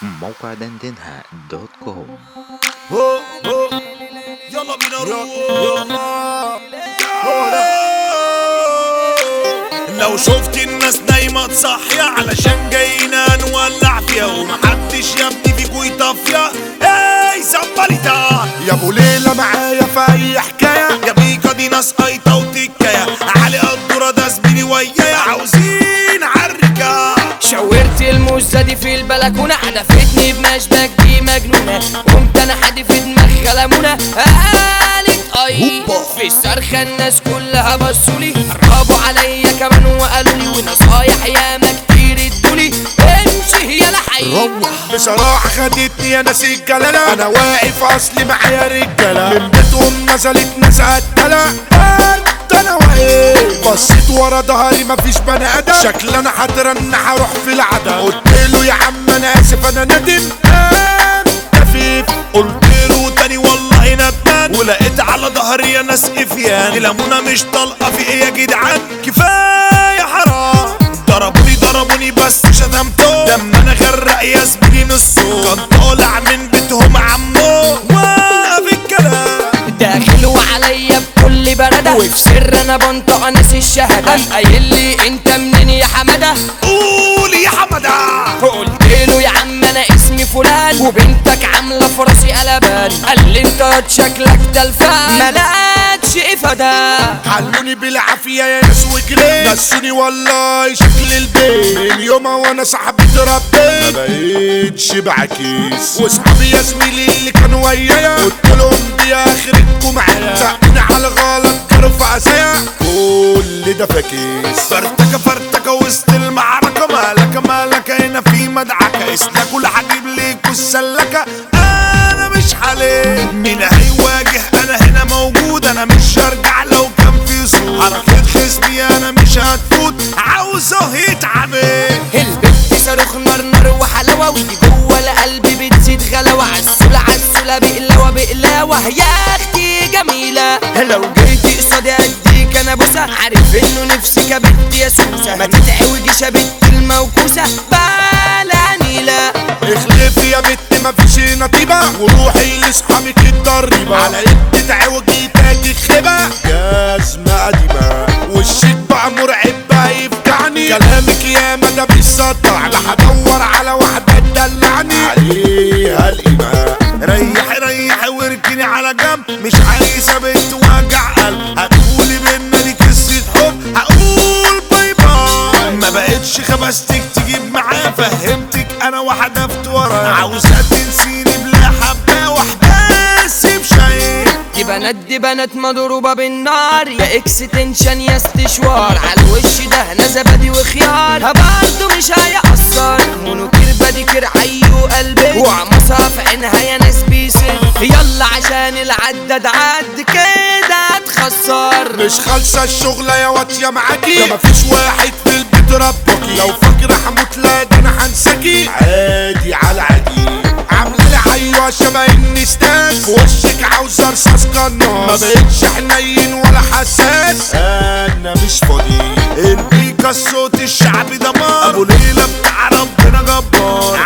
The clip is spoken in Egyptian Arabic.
موقع دندنها دوت كوم هو هو يلا بينا نروح لو شفت الناس نايمة تصحية علشان جايين نولع فيها ومحدش يا ابني فيكو يطفيها اي زباليتا يا ابو ليلى معايا في اي حكايه يا بيكا دي ناس قايطة وتكاية علي قدورة ده زميلي ويايا عاوزين عالرجال شاورت الموزة دي في البلكونة حدفتني بمشبك دي مجنونة قمت انا حادف دماغ غلمونة قالت اي في الصرخة الناس كلها بصولي قربوا عليا كمان وقالوا لي ونصايح ياما كتير ادولي امشي يا لحي بصراحه خدتني يا ناس الجلاله انا واقف اصلي معايا رجاله من بيتهم نزلت ناس قتله انت انا واقف بصيت ورا ظهري مفيش بني ادم شكل انا هترن هروح في العدم قلت له يا عم انا اسف انا ندم انت فيف قلت له تاني والله ندمان ولقيت على ظهري يا ناس افيان الامونه مش طالقه في ايه يا جدعان كفايه حرام ضربوني ضربوني بس شتمته لما انا غرق يا زميلي نصه كان طالع من بيتهم عمه واقف الكلام داخل وعليا بكل بردة وفي سر انا بنطق ناس الشهادة قام قايل لي انت منين يا حمادة قول يا حمده قلت له يا عم انا اسمي فلان وبنتك عامله في راسي قلبان قال لي انت شكلك تلفان مالكش افاده حلوني بالعافية يا ناس وجري نسوني والله شكل البيت من يومها وانا صاحبي اتربيت ما بقيتش بعكيس واصحابي يا زميلي اللي كانوا ويايا قلت لهم دي اخرتكم معايا ساقين على غلط كانوا في عزايا كل ده فاكيس فرتكه فرتكه وسط المعركه مالك مالك هنا في مدعكه اسلكوا اللي هجيب ليكوا السلكه انا مش حالي مين هيواجه انا هنا موجود انا مش هرجع لو كان في صوت حركه خصمي انا مش هتفوت عاوزه يتعمل البنت صاروخ نار نار وحلاوه ودي جوه القلب بتزيد غلاوه عالسوله عالسوله بقلاوه بقلاوه يا اختي جميله لو جيتي قصادي اديك انا بوسه عارف انه نفسك يا بنت يا سوسه ما تتعوجيش يا بنت الموكوسه بلا نيله اخلفي يا بت مفيش نطيبة وروحي لاصحابك الضريبة على يد تعوجي تاجي خيبة جزمة قديمة وشك بقى مرعب بقى يفجعني كلامك يا ما ده بيصدع لا هدور على واحدة تدلعني عليها القيمة ريح ريح واركني على جنب مش عايزه بنت وجع قلب هتقولي بينا دي قصه حب هقول باي باي ما بقتش خبستك تجيب معاه فهمتك انا وحدفت ورا عاوزة تنسيني بلا حبة واحبس بشيء دي بنات دي بنات مضروبة بالنار يا اكس تنشن يا استشوار على الوش ده زبادي وخيار برضه مش هيأثر منوكير بديكير عيو قلبي وعمصها في عينها يا ناس بيسد يلا عشان العدد عد كده تخسر مش خالصة الشغلة يا واطية معاكي ده مفيش واحد في البيت ربكي لو فاكرة هموت لا ده انا هنساكي عادي على عادي عاملة لي عيوة شبه النستاس في وشك عاوزة رصاص قناص ما بقتش حنين ولا حساس انا مش فاضي البيكا الصوت الشعبي دمار ابو ليلى بتاع ربنا جبار